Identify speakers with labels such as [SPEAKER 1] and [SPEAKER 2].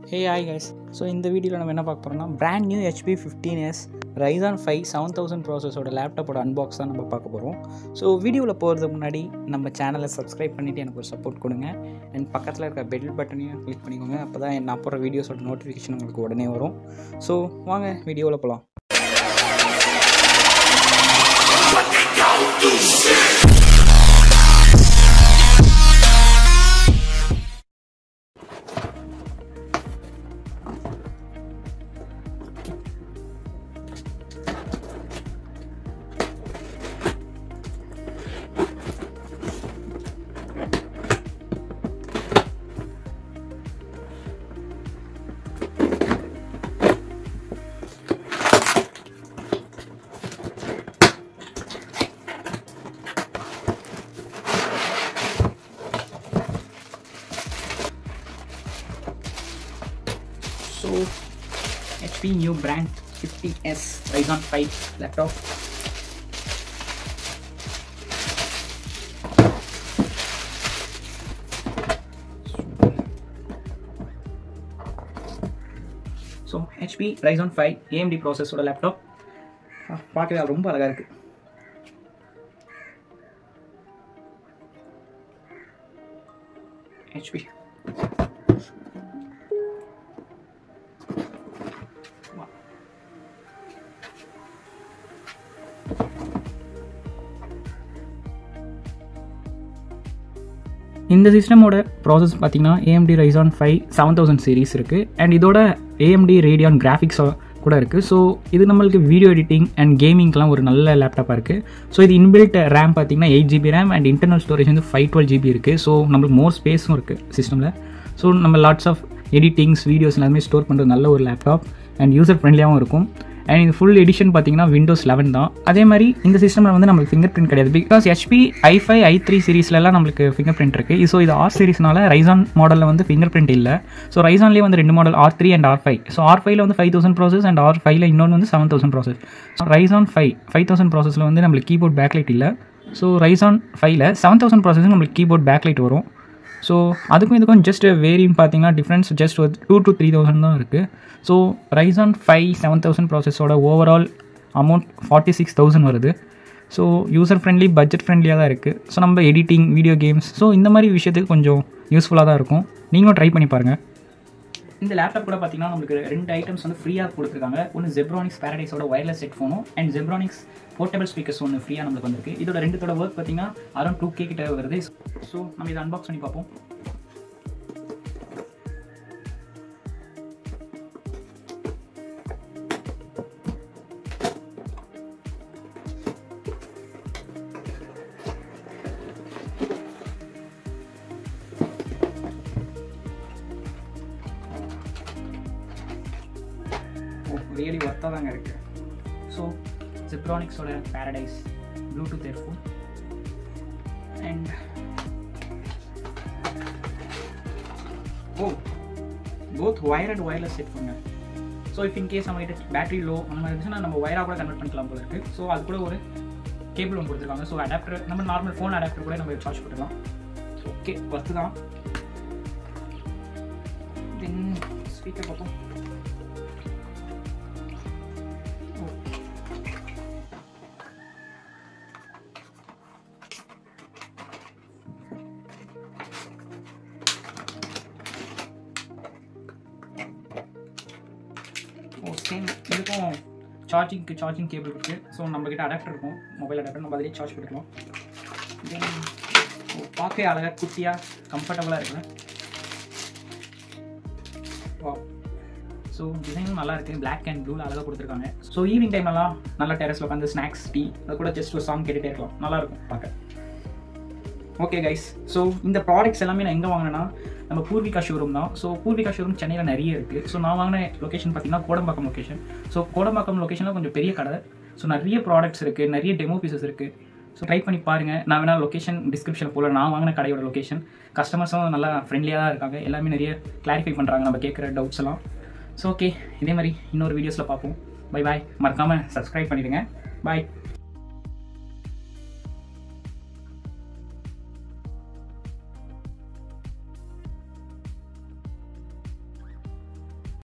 [SPEAKER 1] Hey hi guys so இந்த வீடியோவில் நம்ம என்ன பார்க்க போகிறோம்னா brand new HP fifteen S Ryzen five seven thousand ப்ராசஸோட லேப்டாப்போட அன்பாக்ஸ் தான் நம்ம பார்க்க போகிறோம் ஸோ வீடியோவில் போகிறதுக்கு முன்னாடி நம்ம சேனலை சப்ஸ்கிரைப் பண்ணிவிட்டு எனக்கு ஒரு சப்போர்ட் கொடுங்க அண்ட் பக்கத்தில் இருக்க பெல் பட்டனையும் கிளிக் பண்ணிக்கோங்க அப்போ தான் நான் போகிற வீடியோஸோட நோட்டிஃபிகேஷன் உங்களுக்கு உடனே வரும் ஸோ வாங்க வீடியோவில் போகலாம் So HP new brand 50S Ryzen 5 laptop. So HP Ryzen 5 AMD ப்ராசஸோட லேப்டாப் பார்க்கவே ரொம்ப அழகாக இருக்குது ஹெச்பி இந்த சிஸ்டமோட ப்ராசஸ் பார்த்தீங்கன்னா AMD Ryzen five seven thousand series இருக்குது அண்ட் இதோட ஏஎம்டி ரேடியான் கிராஃபிக்ஸ் கூட இருக்குது ஸோ இது நம்மளுக்கு வீடியோ எடிட்டிங் அண்ட் கேமிங்க்கெலாம் ஒரு நல்ல லேப்டாப்பாக இருக்குது ஸோ இது இன்பில்ட் ரேம் பார்த்தீங்கன்னா eight GB RAM and internal storage வந்து ஃபைவ் டுவெல் ஜிபி இருக்குது ஸோ நம்மளுக்கு மோர் ஸ்பேஸும் இருக்குது சிஸ்டமில் ஸோ நம்ம லாட்ஸ் ஆஃப் எடிட்டிங்ஸ் வீடியோஸ் எல்லாமே ஸ்டோர் பண்ணுறது நல்ல ஒரு லேப்டாப் அண்ட் யூசர் ஃப்ரெண்ட்லியாகவும் இருக்கும் அண்ட் இது ஃபுல் எடிஷன் பார்த்தீங்கன்னா விண்டோஸ் லெவன் தான் அதே மாதிரி இந்த சிஸ்டமில் வந்து நம்மளுக்கு ஃபிங்கர் பிரிண்ட் கிடையாது because HP I five I three சீரிஸ்லலாம் நம்மளுக்கு ஃபிங்கர் பிரிண்ட் இருக்குது ஸோ இது ஆர் சீரிஸ்னால ரைசான் மாடலில் வந்து ஃபிங்கர் பிரிண்ட் இல்லை ஸோ ரைசான்லேயே வந்து ரெண்டு மாடல் R three and R five so R ஃபைவ்ல வந்து five thousand process and R ஃபைவ்ல இன்னொன்று வந்து seven thousand process Ryzen five five thousand ப்ராசஸில் வந்து நம்மளுக்கு கீபோர்ட் பேக்லைட் இல்லை ஸோ ரைசான் ஃபைவ்ல செவன் தௌசண்ட் ப்ராசஸ் நம்மளுக்கு கீபோர்ட் பேக்லைட் வரும் ஸோ அதுக்கும் இதுக்கும் ஜஸ்ட் வேரியும் பார்த்தீங்கன்னா டிஃப்ரென்ஸ் ஜஸ்ட் ஒரு டூ டு த்ரீ தௌசண்ட் தான் இருக்குது so Ryzen five seven thousand ப்ராசஸோட overall amount forty six thousand வருது ஸோ யூசர் ஃப்ரெண்ட்லி பட்ஜெட் ஃப்ரெண்ட்லியாக தான் இருக்குது ஸோ நம்ம எடிட்டிங் வீடியோ கேம்ஸ் ஸோ இந்த மாதிரி விஷயத்துக்கு கொஞ்சம் யூஸ்ஃபுல்லாக தான் இருக்கும் நீங்களும் ட்ரை பண்ணி பாருங்கள் இந்த லேப்டாப் கூட பார்த்தீங்கன்னா நம்மளுக்கு ரெண்டு ஐட்டம்ஸ் வந்து ஃப்ரீயாக கொடுத்துருக்காங்க ஒன்று ஜெப்ரானிக்ஸ் பேரடைஸோட ஒயர்லெஸ் ஹெட்ஃபோனும் அண்ட் ஜெப்ரானிக்ஸ் போர்ட்டபிள் ஸ்பீக்கர்ஸ் ஒன்று ஃப்ரீயாக நம்மளுக்கு வந்திருக்கு இதோட ரெண்டுத்தோட ஒர்க் பார்த்தீங்கன்னா அரௌண்ட் டூ கே கிட்ட வருது ஸோ நம்ம இதை அன்பாக்ஸ் பண்ணி பார்ப்போம் ரியலி ஒர்த்தாக தாங்க இருக்குது ஸோ ஜிப்ரானிக்ஸோட paradise bluetooth headphone and oh both wire and wireless ஹெட்ஃபோனுங்க ஸோ இஃப் இன்கேஸ் நம்ம கிட்ட பேட்டரி லோ அந்த மாதிரி இருந்துச்சுன்னா நம்ம ஒயராக கூட கன்வெர்ட் பண்ணிக்கலாம் போல இருக்குது ஸோ அது கூட ஒரு கேபிள் ஒன்று கொடுத்துருக்காங்க ஸோ அடாப்டர் நம்ம நார்மல் ஃபோன் அடாப்டர் கூட நம்ம சார்ஜ் பண்ணிக்கலாம் ஓகே ஒர்த்து தான் தென் ஸ்பீக்கர் பார்ப்போம் ஓ சேம் இதுக்கும் சார்ஜிங்க்கு சார்ஜிங் கேபிள் இருக்குது ஸோ நம்மக்கிட்ட அடாப்டர் இருக்கும் மொபைல் அடாப்டர் நம்ம அதிலே சார்ஜ் பண்ணிக்கலாம் தென் ஓ பார்க்கவே அழகாக குட்டியாக கம்ஃபர்டபுளாக இருக்குல்ல வா ஸோ டிசைனும் நல்லா இருக்குது பிளாக் அண்ட் ப்ளூவில் அழகாக கொடுத்துருக்காங்க ஸோ ஈவினிங் டைம்லலாம் நல்லா டெரஸில் உட்காந்து ஸ்நாக்ஸ் டீ அது கூட ஜஸ்ட் ஒரு சாங் கேட்டுகிட்டே இருக்கலாம் நல்லாயிருக்கும் பார்க்க ஓகே கைஸ் ஸோ இந்த ப்ராடக்ட்ஸ் எல்லாமே நான் எங்கே வாங்கினேன்னா நம்ம பூர்விகா ஷோரூம் தான் ஸோ பூர்விகா ஷோரூம் சென்னையில் நிறைய இருக்குது ஸோ நான் வாங்கின லொக்கேஷன் பார்த்தீங்கன்னா கோடம்பாக்கம் லொக்கேஷன் ஸோ கோடம்பாக்கம் லொக்கேஷனில் கொஞ்சம் பெரிய கடை ஸோ நிறைய ப்ராடக்ட்ஸ் இருக்குது நிறைய டெமோ பீசஸ் இருக்குது ஸோ ட்ரை பண்ணி பாருங்கள் நான் வேணால் லொக்கேஷன் டிஸ்கிரிப்ஷன் போல் நான் வாங்கின கடையோட லொக்கேஷன் கஸ்டமர்ஸும் நல்லா ஃப்ரெண்ட்லியாக தான் இருக்காங்க எல்லாமே நிறைய கிளாரிஃபை பண்ணுறாங்க நம்ம கேட்குற டவுட்ஸ் எல்லாம் ஸோ ஓகே இதே மாதிரி இன்னொரு வீடியோஸில் பார்ப்போம் பை பாய் மறக்காமல் சப்ஸ்கிரைப் பண்ணிடுங்க பாய்